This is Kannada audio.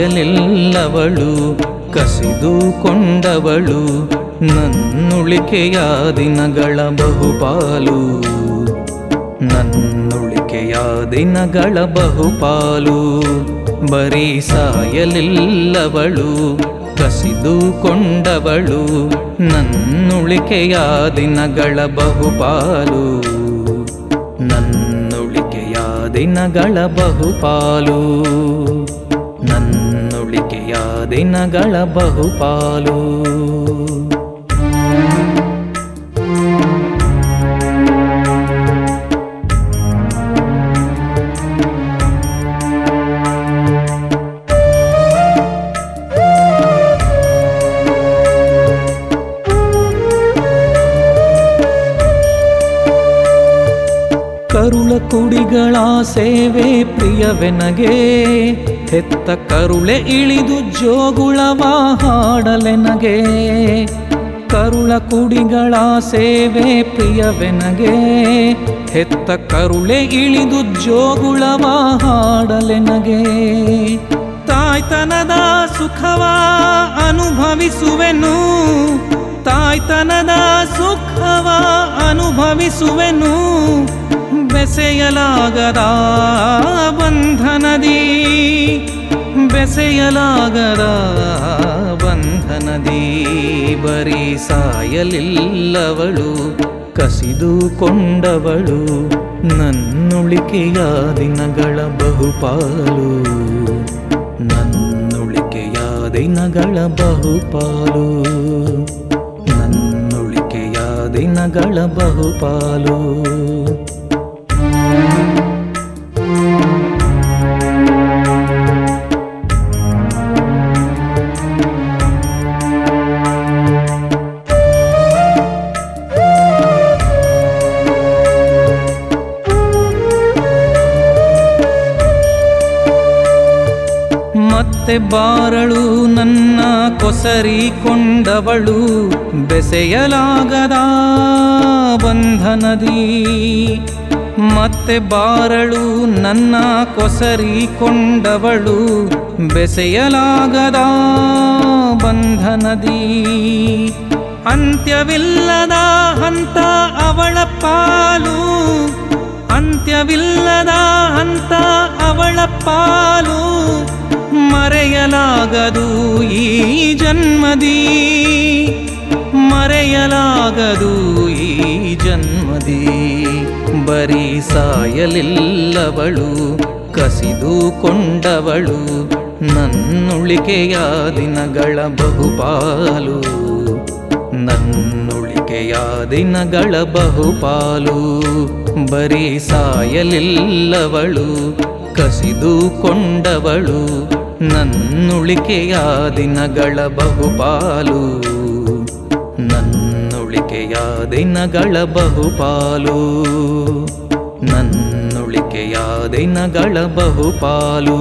ಸಾಯಲಿಲ್ಲವಳು ಕಸಿದುಕೊಂಡವಳು ನನ್ನುಳಿಕೆಯ ದಿನಗಳ ಬಹುಪಾಲು ನನ್ನುಳಿಕೆಯ ದಿನಗಳ ಬಹುಪಾಲು ಬರೀ ಸಾಯಲಿಲ್ಲವಳು ಕಸಿದುಕೊಂಡವಳು ನನ್ನುಳಿಕೆಯ ದಿನಗಳ ಬಹುಪಾಲು ನನ್ನುಳಿಕೆಯ ದಿನಗಳ ಬಹುಪಾಲು ನನ್ನುಳಿಕೆಯ ದಿನಗಳ ಬಹುಪಾಲು ಕರುಳ ಕುಡಿಗಳ ಸೇವೆ ಪ್ರಿಯವೆನಗೆ ಹೆತ್ತ ಕರುಳೆ ಇಳಿದು ಜೋಗುಳವ ಹಾಡಲೆನಗೆ ಕರುಳ ಕುಡಿಗಳ ಸೇವೆ ಪ್ರಿಯವೆನಗೆ ಹೆತ್ತ ಕರುಳೆ ಇಳಿದು ಜೋಗುಳವ ಹಾಡಲೆನಗೆ ತಾಯ್ತನದ ಸುಖವ ಅನುಭವಿಸುವೆನು ತಾಯ್ತನದ ಸುಖವ ಅನುಭವಿಸುವೆನು ಬೆಸೆಯಲಾಗದ ಬಂಧನದಿ ಬೆಸೆಯಲಾಗದ ಬಂಧನದಿ ಬರೀ ಸಾಯಲಿಲ್ಲವಳು ಕಸಿದುಕೊಂಡವಳು ನನ್ನುಳಿಕೆಯ ದಿನಗಳ ಬಹುಪಾಲು ನನ್ನುಳಿಕೆಯ ದಿನಗಳ ಬಹುಪಾಲು ನನ್ನುಳಿಕೆಯ ದಿನಗಳ ಬಹುಪಾಲು ಮತ್ತೆ ಬಾರಳು ನನ್ನ ಕೊಸರಿಕೊಂಡವಳು ಬೆಸೆಯಲಾಗದ ಬಂಧನದಿ ಮತ್ತೆ ಬಾರಳು ನನ್ನ ಕೊಸರಿಕೊಂಡವಳು ಬೆಸೆಯಲಾಗದ ಬಂಧನದಿ ಅಂತ್ಯವಿಲ್ಲದ ಹಂತ ಅವಳ ಪಾಲು ಅಂತ್ಯವಿಲ್ಲದ ಹಂತ ಅವಳ ಪಾಲು ಮರೆಯಲಾಗದು ಈ ಜನ್ಮದಿ ಮರೆಯಲಾಗದು ಈ ಜನ್ಮದಿ ಬರೀ ಸಾಯಲಿಲ್ಲವಳು ಕಸಿದುಕೊಂಡವಳು ನನ್ನುಳಿಕೆಯ ದಿನಗಳ ಬಹುಪಾಲು ನನ್ನುಳಿಕೆಯ ದಿನಗಳ ಬಹುಪಾಲು ಬರೀ ಸಾಯಲಿಲ್ಲವಳು ಕಸಿದುಕೊಂಡವಳು ನನ್ನುಳಿಕೆಯ ದಿನಗಳ ಬಹುಪಾಲು ನನ್ನುಳಿಕೆಯ ದಿನಗಳ ಬಹುಪಾಲು ನನ್ನುಳಿಕೆಯ ದಿನಗಳ ಬಹುಪಾಲು